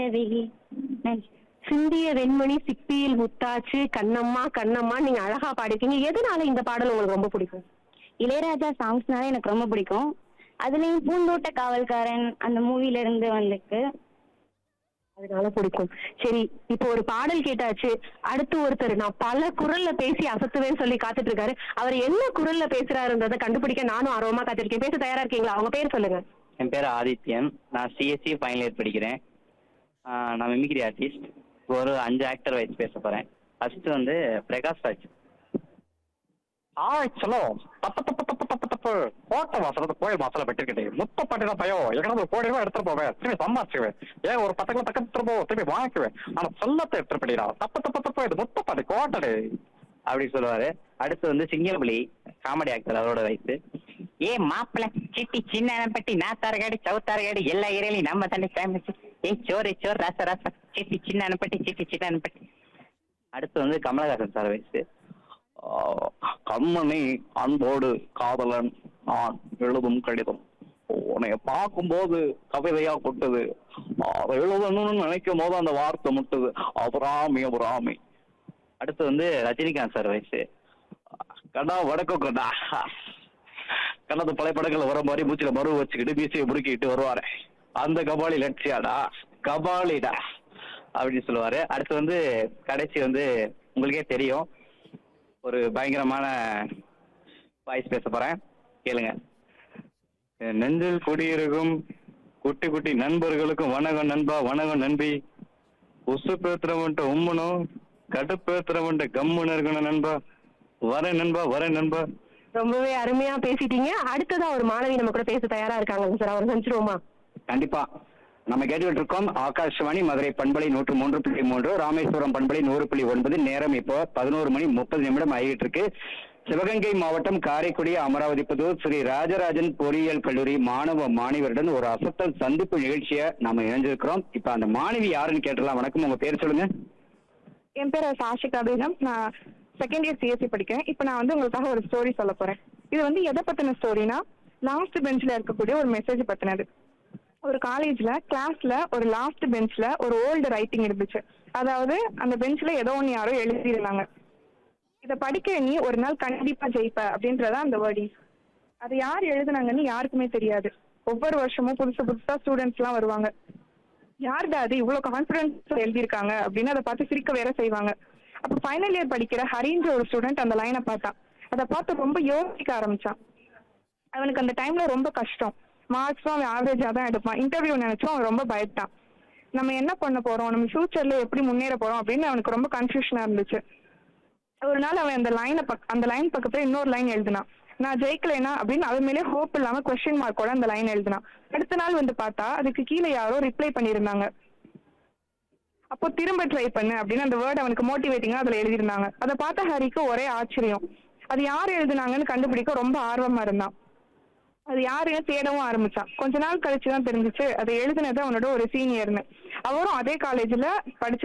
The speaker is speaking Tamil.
வெகி நன்றி சிந்திய வெண்மணி சிப்பியில் முத்தாச்சு கண்ணம்மா கண்ணம்மா நீங்க அழகா பாடிருக்கீங்க எதனால இந்த பாடல் உங்களுக்கு ரொம்ப பிடிக்கும் இளையராஜா சாங்ஸ்னாலே எனக்கு ரொம்ப பிடிக்கும் அதுலயும் பூந்தோட்ட காவல்காரன் அந்த மூவில இருந்து வந்திருக்கு அதனால பிடிக்கும் சரி இப்போ ஒரு பாடல் கேட்டாச்சு அடுத்து ஒருத்தர் நான் பல குரல்ல பேசி அசத்துவேன்னு சொல்லி காத்துட்டு இருக்காரு அவர் என்ன குரல்ல பேசுறாருன்றதை கண்டுபிடிக்க நானும் ஆர்வமா காத்திருக்கேன் பேச தயாரா இருக்கீங்களா அவங்க பேர் சொல்லுங்க என் பேர் ஆதித்யன் நான் சிஎஸ்சி ஃபைனல் இயர் படிக்கிறேன் ஆஹ் நான் மிமிக்ரி ஆர்டிஸ்ட் ஒரு அஞ்சு ஆக்டர் வயசு பேச போகிறேன் ஃபர்ஸ்ட் வந்து பிரகாஷ் ராஜ் ஆய் ಚಲೋ ತಪ್ಪ ತಪ್ಪ ತಪ್ಪ ತಪ್ಪ ತಪ್ಪು கோட்டை வாசலத்தை கோயில் வாசல பெற்றிருக்கே முத்தப்பட்டின பையன் எங்கடா கோடி ரூபாய் எடுத்துட்டு போவேன் திரும்பி சம்பாதிச்சுவேன் ஏன் ஒரு பத்து கிலோ பக்கம் எடுத்துட்டு போ திரும்பி வாங்கிக்குவேன் ஆனா செல்லத்தை எடுத்துட்டு போயிடா தப்பு தப்பு தப்பு இது முத்தப்பாட்டி கோட்டடு அப்படி சொல்லுவாரு அடுத்து வந்து சிங்கம்புலி காமெடி ஆக்டர் அவரோட வயசு ஏ மாப்பிள்ள சிட்டி சின்ன பட்டி நாத்தாரகாடி சவுத்தாரகாடி எல்லா ஏரியாலையும் நம்ம தானே ஃபேமஸ் ஏ சோறு சோறு ராச ராச சிட்டி சின்ன அனுப்பட்டி சிட்டி சின்ன அனுப்பட்டி அடுத்து வந்து கமலஹாசன் சார் வயசு கண்மணி அன்போடு காதலன் நான் எழுதும் கடிதம் உன்னை பார்க்கும்போது கவிதையா கொட்டுது அதை எழுதணும்னு நினைக்கும் போது அந்த வார்த்தை முட்டுது அபராமி அபராமி அடுத்து வந்து ரஜினிகாந்த் சார் வயசு கடா வடக்கு கடா கண்ணது பழைய படங்கள் வர மாதிரி மூச்சில மறு வச்சுக்கிட்டு மீசையை முறுக்கிட்டு வருவாரு அந்த கபாலி லட்சியாடா கபாலிடா அப்படின்னு சொல்லுவாரு அடுத்து வந்து கடைசி வந்து உங்களுக்கே தெரியும் ஒரு பயங்கரமான வாய்ஸ் பேச போறேன் கேளுங்க என் நெஞ்சில் குடியிருக்கும் குட்டி குட்டி நண்பர்களுக்கும் வணக்கம் நண்பா வணக்கம் நண்பி உசு பேத்துறவன்ட்ட உம்மனும் கடுப்பேத்துறவன்ட்ட கம்முன்னு இருக்கணும் நண்பா வரேன் நண்பா வரேன் நண்பா ரொம்பவே அருமையா பேசிட்டீங்க அடுத்ததா ஒரு மாணவி நம்ம கூட பேச தயாரா இருக்காங்க சார் அவர் சந்திச்சிருவோமா கண்டிப்பா நம்ம கேட்டுக்கிட்டு இருக்கோம் ஆகாஷ்வாணி மதுரை பண்பலை நூற்று மூன்று புள்ளி மூன்று ராமேஸ்வரம் பண்பலை நூறு புள்ளி ஒன்பது நேரம் இப்போ பதினோரு மணி முப்பது நிமிடம் ஆகிட்டு இருக்கு சிவகங்கை மாவட்டம் காரைக்குடி அமராவதி புதூர் ஸ்ரீ ராஜராஜன் பொறியியல் கல்லூரி மாணவ மாணவருடன் ஒரு அசத்தல் சந்திப்பு நிகழ்ச்சியை நாம இணைஞ்சிருக்கிறோம் இப்ப அந்த மாணவி யாருன்னு கேட்டலாம் வணக்கம் உங்க பேர் சொல்லுங்க என் பேர் சாஷிகா பேகம் நான் செகண்ட் இயர் சிஎஸ்சி படிக்கிறேன் இப்போ நான் வந்து உங்களுக்காக ஒரு ஸ்டோரி சொல்ல போறேன் இது வந்து எதை பத்தின ஸ்டோரினா லாஸ்ட் பெஞ்ச்ல இருக்கக்கூடிய ஒரு மெசேஜ் பத்தினது ஒரு காலேஜ்ல கிளாஸ்ல ஒரு லாஸ்ட் பெஞ்ச்ல ஒரு ஓல்டு ரைட்டிங் இருந்துச்சு அதாவது அந்த பெஞ்ச்ல ஏதோ ஒன்று யாரோ எழுதியிருந்தாங்க இதை படிக்கிற நீ ஒரு நாள் கண்டிப்பா ஜெயிப்ப அப்படின்றத அந்த வேர்டிங் அது யார் எழுதுனாங்கன்னு யாருக்குமே தெரியாது ஒவ்வொரு வருஷமும் புதுசு புதுசா ஸ்டூடெண்ட்ஸ் எல்லாம் வருவாங்க யாருடா அது இவ்வளவு கான்பிடன்ஸ் எழுதியிருக்காங்க அப்படின்னு அதை பார்த்து சிரிக்க வேற செய்வாங்க அப்ப ஃபைனல் இயர் படிக்கிற ஹரின்ற ஒரு ஸ்டூடெண்ட் அந்த லைனை பார்த்தான் அதை பார்த்து ரொம்ப யோசிக்க ஆரம்பிச்சான் அவனுக்கு அந்த டைம்ல ரொம்ப கஷ்டம் மார்க்ஸும் அவன் ஆவரேஜா தான் எடுப்பான் இன்டர்வியூ நினைச்சும் அவன் ரொம்ப பயப்பட்டான் நம்ம என்ன பண்ண போறோம் நம்ம ஃபியூச்சர்ல எப்படி முன்னேற போறோம் அப்படின்னு அவனுக்கு ரொம்ப கன்ஃபியூஷனா இருந்துச்சு ஒரு நாள் அவன் அந்த லைனை பக் அந்த லைன் பக்கத்துல இன்னொரு லைன் எழுதினான் நான் ஜெயிக்கலைனா அப்படின்னு அவன் மேலே ஹோப் இல்லாம கொஸ்டின் மார்க்கோட அந்த லைன் எழுதினான் அடுத்த நாள் வந்து பார்த்தா அதுக்கு கீழே யாரோ ரிப்ளை பண்ணியிருந்தாங்க அப்போ திரும்ப ட்ரை பண்ணு அப்படின்னு அந்த வேர்ட் அவனுக்கு மோட்டிவேட்டிங்கா அதுல எழுதியிருந்தாங்க அதை பார்த்த ஹரிக்கு ஒரே ஆச்சரியம் அது யார் எழுதுனாங்கன்னு கண்டுபிடிக்க ரொம்ப ஆர்வமா இருந்தான் அது யாருன்னு தேடவும் ஆரம்பிச்சான் கொஞ்ச நாள் கழிச்சு தான் தெரிஞ்சுச்சு அதை எழுதினது அவனோட ஒரு சீனியர்னு அவரும் அதே காலேஜ்ல படிச்சு